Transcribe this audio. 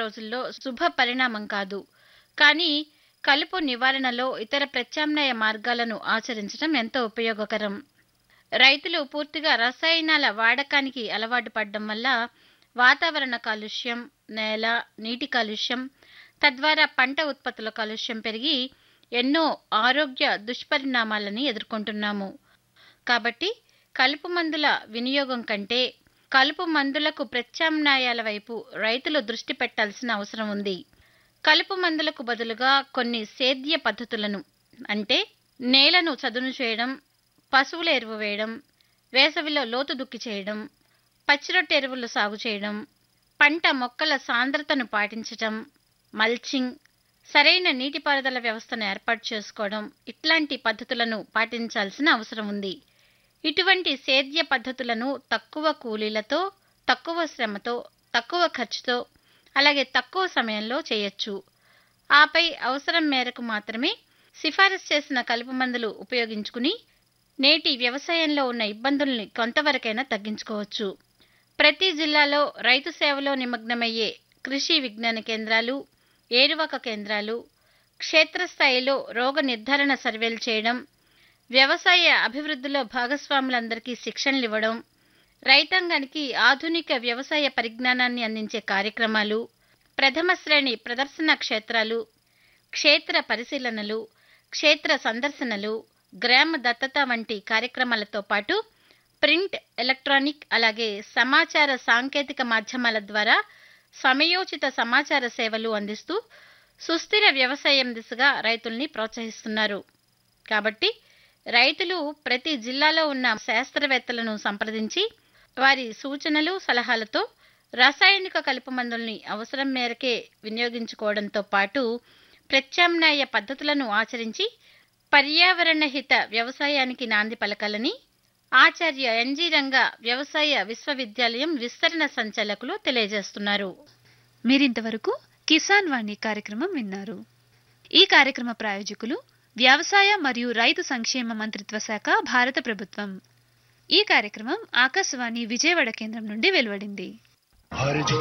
రోజుల్లో శుభ పరిణామం కాదు కానీ కలుపు నివారణలో ఇతర ప్రత్యామ్నాయ మార్గాలను ఆచరించడం ఎంతో ఉపయోగకరం రైతులు పూర్తిగా రసాయనాల వాడకానికి అలవాటు పడడం వల్ల వాతావరణ కాలుష్యం నేల నీటి కాలుష్యం తద్వారా పంట ఉత్పత్తుల కాలుష్యం పెరిగి ఎన్నో ఆరోగ్య దుష్పరిణామాలని ఎదుర్కొంటున్నాము కాబట్టి కలుపు మందుల వినియోగం కంటే కలుపు మందులకు ప్రత్యామ్నాయాల వైపు రైతులు దృష్టి పెట్టాల్సిన అవసరం ఉంది కలుపు మందులకు బదులుగా కొన్ని సేద్య పద్ధతులను అంటే నేలను చదును చేయడం పశువుల ఎరువు వేయడం వేసవిలో లోతు దుక్కి చేయడం పచ్చిరొట్టె ఎరువులు సాగు చేయడం పంట మొక్కల సాంద్రతను పాటించటం మల్చింగ్ సరైన నీటిపారుదల వ్యవస్థను ఏర్పాటు చేసుకోవడం ఇట్లాంటి పద్ధతులను పాటించాల్సిన అవసరం ఉంది ఇటువంటి సేద్య పద్ధతులను తక్కువ కూలీలతో తక్కువ శ్రమతో తక్కువ ఖర్చుతో అలాగే తక్కువ సమయంలో చేయొచ్చు ఆపై అవసరం మేరకు మాత్రమే సిఫారసు చేసిన కలుపు మందులు ఉపయోగించుకుని నేటి వ్యవసాయంలో ఉన్న ఇబ్బందుల్ని కొంతవరకైనా తగ్గించుకోవచ్చు ప్రతి జిల్లాలో రైతు సేవలో నిమగ్నమయ్యే కృషి విజ్ఞాన కేంద్రాలు ఏరువాక కేంద్రాలు క్షేత్రస్థాయిలో రోగ నిర్ధారణ సర్వేలు చేయడం వ్యవసాయ అభివృద్ధిలో భాగస్వాములందరికీ శిక్షణలు ఇవ్వడం రైతాంగానికి ఆధునిక వ్యవసాయ పరిజ్ఞానాన్ని అందించే కార్యక్రమాలు ప్రథమ శ్రేణి ప్రదర్శన క్షేత్రాలు క్షేత్ర పరిశీలనలు క్షేత్ర సందర్శనలు గ్రామ దత్తత వంటి కార్యక్రమాలతో పాటు ప్రింట్ ఎలక్ట్రానిక్ అలాగే సమాచార సాంకేతిక మాధ్యమాల ద్వారా సమయోచిత సమాచార సేవలు అందిస్తూ సుస్థిర వ్యవసాయం దిశగా రైతుల్ని ప్రోత్సహిస్తున్నారు కాబట్టి రైతులు ప్రతి జిల్లాలో ఉన్న శాస్త్రవేత్తలను సంప్రదించి వారి సూచనలు సలహాలతో రసాయనిక కలుపు మందుల్ని అవసరం మేరకే వినియోగించుకోవడంతో పాటు ప్రత్యామ్నాయ పద్ధతులను ఆచరించి పర్యావరణ హిత వ్యవసాయానికి నాంది పలకాలని ఆచార్య ఎన్జి రంగ వ్యవసాయ విశ్వవిద్యాలయం విస్తరణ సంచాలకులు తెలియజేస్తున్నారు మీరింతవరకు కిసాన్ వాణి కార్యక్రమం విన్నారు ఈ కార్యక్రమ ప్రాయోజకులు వ్యవసాయ మరియు రైతు సంక్షేమ మంత్రిత్వ శాఖ భారత ప్రభుత్వం ఈ కార్యక్రమం ఆకాశవాణి విజయవాడ కేంద్రం నుండి వెలువడింది हर